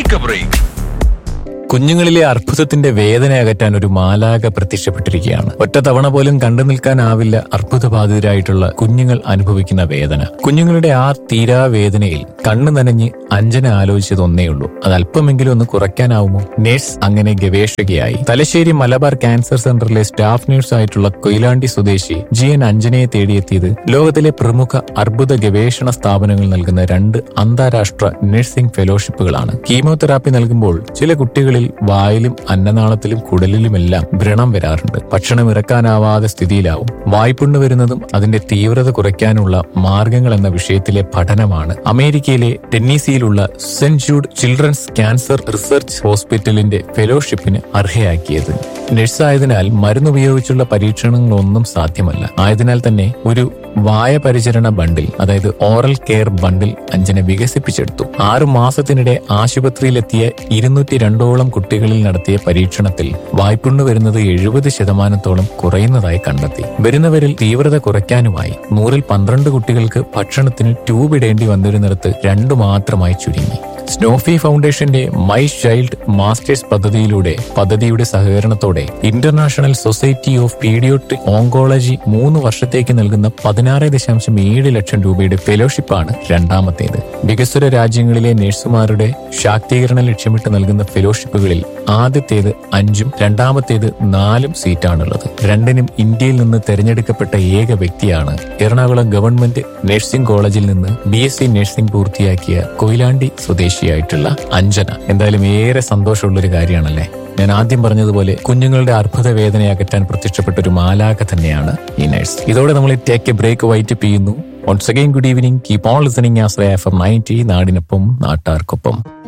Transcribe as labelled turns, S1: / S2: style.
S1: take a break
S2: കുഞ്ഞുങ്ങളിലെ അർബുദത്തിന്റെ വേദന അകറ്റാൻ ഒരു മാലാക പ്രത്യക്ഷപ്പെട്ടിരിക്കുകയാണ് ഒറ്റ തവണ പോലും കണ്ടു നിൽക്കാനാവില്ല അർബുദബാധിതരായിട്ടുള്ള കുഞ്ഞുങ്ങൾ അനുഭവിക്കുന്ന വേദന കുഞ്ഞുങ്ങളുടെ ആ തീരാ വേദനയിൽ കണ്ണു നനഞ്ഞ് അഞ്ജന ആലോചിച്ചത് ഒന്നേ ഉള്ളൂ അത് അല്പമെങ്കിലും ഒന്ന് കുറയ്ക്കാനാവുമോ നേഴ്സ് അങ്ങനെ ഗവേഷകയായി തലശ്ശേരി മലബാർ ക്യാൻസർ സെന്ററിലെ സ്റ്റാഫ് നേഴ്സ് ആയിട്ടുള്ള കൊയിലാണ്ടി സ്വദേശി ജി എൻ അഞ്ജനയെ തേടിയെത്തിയത് ലോകത്തിലെ പ്രമുഖ അർബുദ ഗവേഷണ സ്ഥാപനങ്ങൾ നൽകുന്ന രണ്ട് അന്താരാഷ്ട്ര നഴ്സിംഗ് ഫെലോഷിപ്പുകളാണ് കീമോതെറാപ്പി നൽകുമ്പോൾ ചില കുട്ടികളിൽ വായിലും അന്നനാളത്തിലും കുടലിലുമെല്ലാം വ്രണം വരാറുണ്ട് ഭക്ഷണം ഇറക്കാനാവാതെ സ്ഥിതിയിലാവും വായ്പുണ്ണ് വരുന്നതും അതിന്റെ തീവ്രത കുറയ്ക്കാനുള്ള മാർഗങ്ങൾ എന്ന വിഷയത്തിലെ പഠനമാണ് അമേരിക്കയിലെ ടെന്നീസിയിലുള്ള saint Jude children's cancer research ഹോസ്പിറ്റലിന്റെ ഫെലോഷിപ്പിന് അർഹയാക്കിയത് നഴ്സായതിനാൽ മരുന്നുപയോഗിച്ചുള്ള പരീക്ഷണങ്ങളൊന്നും സാധ്യമല്ല ആയതിനാൽ തന്നെ ഒരു വായ പരിചരണ ബണ്ടിൽ അതായത് ഓറൽ കെയർ ബണ്ടിൽ അഞ്ജന വികസിപ്പിച്ചെടുത്തു ആറു മാസത്തിനിടെ ആശുപത്രിയിലെത്തിയ ഇരുന്നൂറ്റി രണ്ടോളം കുട്ടികളിൽ നടത്തിയ പരീക്ഷണത്തിൽ വായ്പുണ്ണ് വരുന്നത് എഴുപത് ശതമാനത്തോളം കുറയുന്നതായി കണ്ടെത്തി വരുന്നവരിൽ തീവ്രത കുറയ്ക്കാനുമായി നൂറിൽ പന്ത്രണ്ട് കുട്ടികൾക്ക് ഭക്ഷണത്തിന് ട്യൂബ് ഇടേണ്ടി വന്നിരുന്നിടത്ത് രണ്ടു മാത്രമായി ചുരുങ്ങി സ്നോഫി ഫൗണ്ടേഷന്റെ മൈ ചൈൽഡ് മാസ്റ്റേഴ്സ് പദ്ധതിയിലൂടെ പദ്ധതിയുടെ സഹകരണത്തോടെ international society of paediatric oncology മൂന്ന് വർഷത്തേക്ക് നൽകുന്ന പതിനാറ് ദശാംശം ഏഴ് ലക്ഷം രൂപയുടെ ഫെലോഷിപ്പാണ് രണ്ടാമത്തേത് വികസ്വര രാജ്യങ്ങളിലെ നഴ്സുമാരുടെ ശാക്തീകരണം ലക്ഷ്യമിട്ട് നൽകുന്ന ഫെലോഷിപ്പുകളിൽ ആദ്യത്തേത് അഞ്ചും രണ്ടാമത്തേത് നാലും സീറ്റാണുള്ളത് രണ്ടിനും ഇന്ത്യയിൽ നിന്ന് തെരഞ്ഞെടുക്കപ്പെട്ട ഏക വ്യക്തിയാണ് എറണാകുളം ഗവൺമെന്റ് നഴ്സിംഗ് കോളേജിൽ നിന്ന് ബി എസ് സി നഴ്സിംഗ് പൂർത്തിയാക്കിയ കൊയിലാണ്ടി സ്വദേശിയായിട്ടുള്ള അഞ്ജന എന്തായാലും ഏറെ സന്തോഷമുള്ളൊരു കാര്യമാണല്ലേ ഞാൻ ആദ്യം പറഞ്ഞതുപോലെ കുഞ്ഞുങ്ങളുടെ അർബുദ വേദന അകറ്റാൻ പ്രത്യക്ഷപ്പെട്ട ഒരു മാലാക തന്നെയാണ് ഈ നഴ്സ് ഇതോടെ നമ്മൾ ടേക്ക് എ ബ്രേക്ക് വൈറ്റപ്പ് ചെയ്യുന്നു once again good evening keep on listening Ashraya F M ninety നാടിനൊപ്പം നാട്ടാർക്കൊപ്പം